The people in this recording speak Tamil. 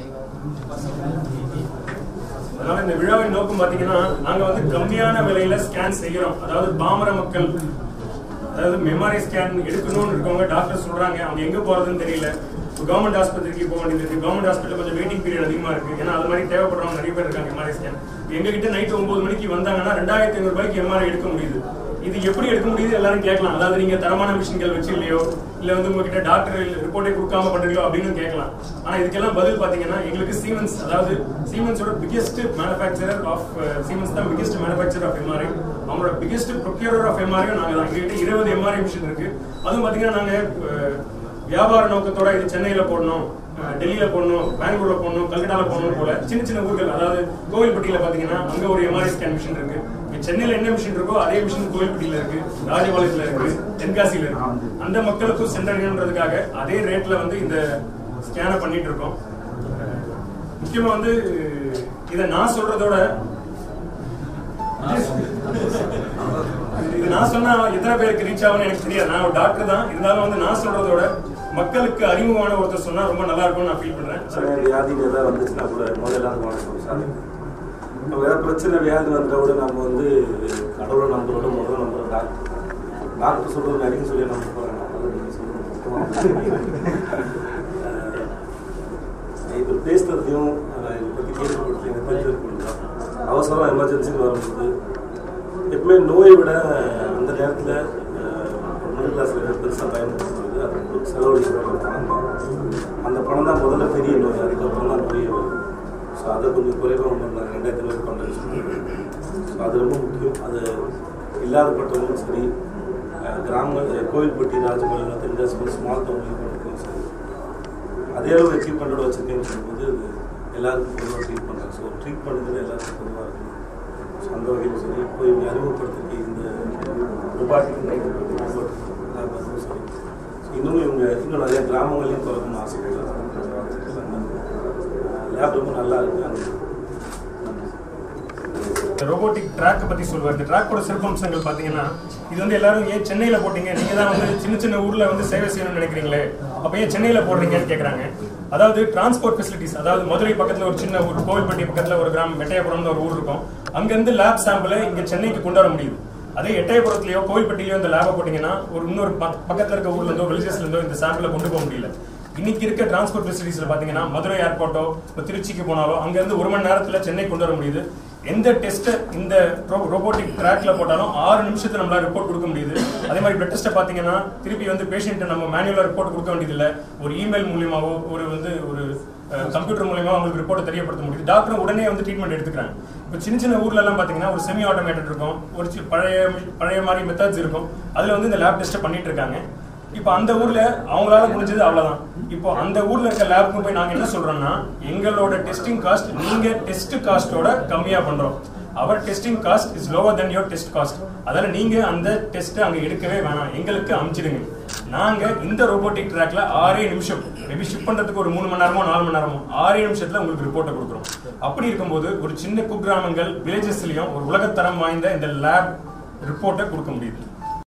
அதனால இந்த விழாவின் நோக்கம் பாத்தீங்கன்னா நாங்க வந்து கம்மியான விலையில ஸ்கேன் செய்யறோம் அதாவது பாமர மக்கள் அதாவது மெமரி ஸ்கேன் எடுக்கணும்னு இருக்கவங்க டாக்டர் சொல்றாங்க அவங்க எங்க போறதுன்னு தெரியல கவர்மெண்ட் ஆஸ்பத்திரிக்கு போக வேண்டியது இருக்கு கவர்மெண்ட் ஹாஸ்பிட்டல் கொஞ்சம் வெயிட்டிங் பீரியட் அதிகமா இருக்கு ஏன்னா அது மாதிரி தேவைப்படுறவங்க நிறைய பேர் இருக்காங்க எம்ஆர்ஐ ஸ்கேன் எங்க கிட்ட நைட் ஒன்பது மணிக்கு வந்தாங்கன்னா ரெண்டாயிரத்தி ஐநூறு ரூபாய்க்கு எம்ஆர்ஐ எடுக்க முடியுது இது எப்படி எடுக்க முடியுது எல்லாரும் கேட்கலாம் அதாவது நீங்க தரமான மிஷின்கள் வச்சு இல்லையோ இல்ல வந்து உங்ககிட்ட டாக்டர் ரிப்போர்ட்டே கொடுக்காம பண்றீங்களோ அப்படின்னு கேட்கலாம் ஆனா இதுக்கெல்லாம் பதில் பாத்தீங்கன்னா எங்களுக்கு சீமென்ஸ் அதாவது சீமென்ஸோட பிகெஸ்ட் மேனுஃபேக்சரர் ஆஃப் சீமென்ஸ் தான் பிகெஸ்ட் மேனுஃபேக்சர் ஆஃப் எம்ஆர்ஐ அவங்களோட பிகெஸ்ட் ப்ரொக்யூரர் ஆஃப் எம்ஆர்ஐ நாங்க தான் எங்ககிட்ட இருபது எம்ஆர்ஐ மிஷின் இருக்கு அதுவும் பாத்தீங்கன்னா நாங்க அஹ், வியாபார நோக்கத்தோட இது சென்னையில போடணும் அஹ், டெல்லியில போடணும் பெங்களூர்ல போடணும் கல்கட்டால போடணும் போல சின்ன சின்ன ஊர்கள் அதாவது கோவில்பட்டியில பாத்தீங்கன்னா அங்க ஒரு எம்ஆர்ஐ ஸ்கேன் மிஷின் இருக்கு இங்க சென்னையில என்ன மிஷின் இருக்கோ அதே மிஷின் கோவில்பட்டியில இருக்கு ராஜபாளையத்துல இருக்கு தென்காசியில இருக்கு அந்த மக்களுக்கும் சென்றடையணுன்றதுக்காக அதே ரேட்ல வந்து இந்த ஸ்கேனை பண்ணிட்டு இருக்கோம் அஹ், முக்கியமா வந்து இதை நான் சொல்றதோட இது நான் சொன்னா எத்தனை பேருக்கு ரீச் ஆகும்னு எனக்கு தெரியாது நான் ஒரு டாக்டர் தான் இருந்தாலும் வந்து நான் சொல்றதோட மக்களுக்கு அறிமுகமான ஒருத்தர் சொன்னா ரொம்ப நல்லா இருக்கும்னு நான் ஃபீல் பண்றேன் பிரச்சனை வியாதின்னு ஏதாவது வந்துச்சுன்னா கூட முதல்ல எல்லாரும் வணக்கம் சாமி நம்ம ஏதாவது பிரச்சனை வியாதி வந்தால் கூட நம்ம வந்து கடவுளை நம்பரோட முதல்ல நம்புற டாக்டர் டாக்டர் சொல்றது நிறைய சொல்லி நம்ப போறாங்க அது நீங்க சொல்றது முக்கியமா. அஹ் இது பேசுறதையும் அஹ் இதை பற்றி கேள்விப்பட்டு இதை பற்றி பண்ணுறோம் அவசரம் எமர்ஜென்சின்னு வரும்போது எப்பவுமே நோயை விட அந்த நேரத்தில் மிடில் கிளாஸில் பெருசாக பயன்படுத்துறது அது ஒரு செலவழிக்கிற ஒரு பணம் தான் அந்த பணம் தான் முதல்ல பெரிய நோய் அதுக்கப்புறம் தான் நோய் வரும் ஸோ அதை கொஞ்சம் குறைவாக ஒன்று ரெண்டாயிரத்தி இருபது பண்ணுறது ஸோ அது ரொம்ப முக்கியம் அது இல்லாதப்பட்டவங்களும் சரி அஹ் கிராம அஹ் கோவில்பட்டி ராஜபாளையம் தென்காசி ஸ்மால் டவுன்லையும் பண்ணுறதுக்கும் சரி அதே அளவு எக்யூப்மெண்ட்டோட வச்சிருக்கேன்னு சொல்லும்போது அது எல்லாருக்கும் பொதுவாக ட்ரீட் பண்ணுறாங்க ஸோ ட்ரீட் பண்ணுறது எல்லாருக்கும் பொதுவாக இருக்கும் ஸோ அந்த வகையில் சரி இப்போ இவங்க அறிமுகப்படுத்திருக்க இந்த ரொபாட்டிக் லேப் சரி ஸோ இன்னும் இவங்க இன்னும் நிறைய கிராமங்களையும் திறக்கணும்னு ஆசைப்படுறாங்க லேப் ரொம்ப நல்லா இருக்கு அந்த ரோபோட்டிக் ட்ராக் பத்தி சொல்லுவார் இந்த ட்ராக்கோட சிறப்பம்சங்கள் பாத்தீங்கன்னா இது வந்து எல்லாரும் ஏன் சென்னையில போட்டீங்க நீங்க தான் வந்து சின்ன சின்ன ஊர்ல வந்து சேவை செய்யணும்னு நினைக்கிறீங்களே அப்ப ஏன் சென்னையில போடுறீங்கன்னு கேக்குறாங்க அதாவது டிரான்ஸ்போர்ட் ஃபெசிலிட்டிஸ் அதாவது மதுரை பக்கத்துல ஒரு சின்ன ஊர் கோவில்பட்டி பக்கத்துல ஒரு கிராமம் எட்டயபுரம்னு ஒரு ஊர் இருக்கும் அங்க இருந்து லேப் சாம்பிளை இங்க சென்னைக்கு கொண்டு வர முடியுது அதே எட்டயபுரத்துலயோ கோவில்பட்டியோ இந்த லேபை போட்டீங்கன்னா ஒரு இன்னொரு பக்க- பக்கத்துல இருக்க ஊர்ல இருந்தோ வில்லேஜஸ்ல இருந்தோ இந்த சாம்பிளை கொண்டு போக முடியல இன்னைக்கு இருக்க டிரான்ஸ்போர்ட் ஃபெசிலிட்டிஸ்ல பாத்தீங்கன்னா மதுரை ஏர்போர்ட்டோ இப்போ திருச்சிக்கு போனாலோ அங்க இருந்து ஒரு மணி நேரத்துல சென்னை கொண்டு வர முடியுது எந்த டெஸ்ட் இந்த ரோபோட்டிக் ட்ராக்ல போட்டாலும் ஆறு நிமிஷத்துல நம்மளால ரிப்போர்ட் கொடுக்க முடியுது அதே மாதிரி பிளட் டெஸ்ட்டை பாத்தீங்கன்னா திருப்பி வந்து பேஷண்ட் நம்ம மேனுவலா ரிப்போர்ட் கொடுக்க வேண்டியதில்ல ஒரு இமெயில் மூலியமாவோ ஒரு வந்து ஒரு கம்ப்யூட்டர் மூலியமா அவங்களுக்கு ரிப்போர்ட்டை தெரியப்படுத்த முடியுது டாக்டர் உடனே வந்து ட்ரீட்மெண்ட் எடுத்துக்கிறாங்க இப்போ சின்ன சின்ன ஊர்ல எல்லாம் பாத்தீங்கன்னா ஒரு செமி ஆட்டோமேட்டட் இருக்கும் ஒரு சி- பழைய பழைய மாதிரி மெத்தட்ஸ் இருக்கும் அதுல வந்து இந்த லேப் டெஸ்ட்டை பண்ணிட்டு இருக்காங்க இப்போ அந்த ஊர்ல அவங்களால முடிஞ்சது அவ்வளவுதான் இப்போ அந்த ஊர்ல இருக்க லேபுக்கு போய் நாங்க என்ன சொல்றோம்னா எங்களோட டெஸ்டிங் காஸ்ட் நீங்க டெஸ்ட் காஸ்டோட கம்மியா பண்றோம் our testing cost is lower than your test cost அதனால நீங்க அந்த டெஸ்ட் அங்க எடுக்கவே வேணாம் எங்களுக்கு அனுப்பிச்சிடுங்க நாங்க இந்த ரோபோட்டிக் ட்ராக்ல ஆறே நிமிஷம் மேபி ஷிப் பண்றதுக்கு ஒரு மூணு மணி நேரமோ நாலு மணி நேரமோ ஆறே நிமிஷத்துல உங்களுக்கு ரிப்போர்ட்டை கொடுக்குறோம் அப்படி இருக்கும்போது ஒரு சின்ன குக்கிராமங்கள் வில்லேஜஸ்லயும் ஒரு உலகத்தரம் வாய்ந்த இந்த லேப் ரிப்போர்ட்டை கொடுக்க முடியுது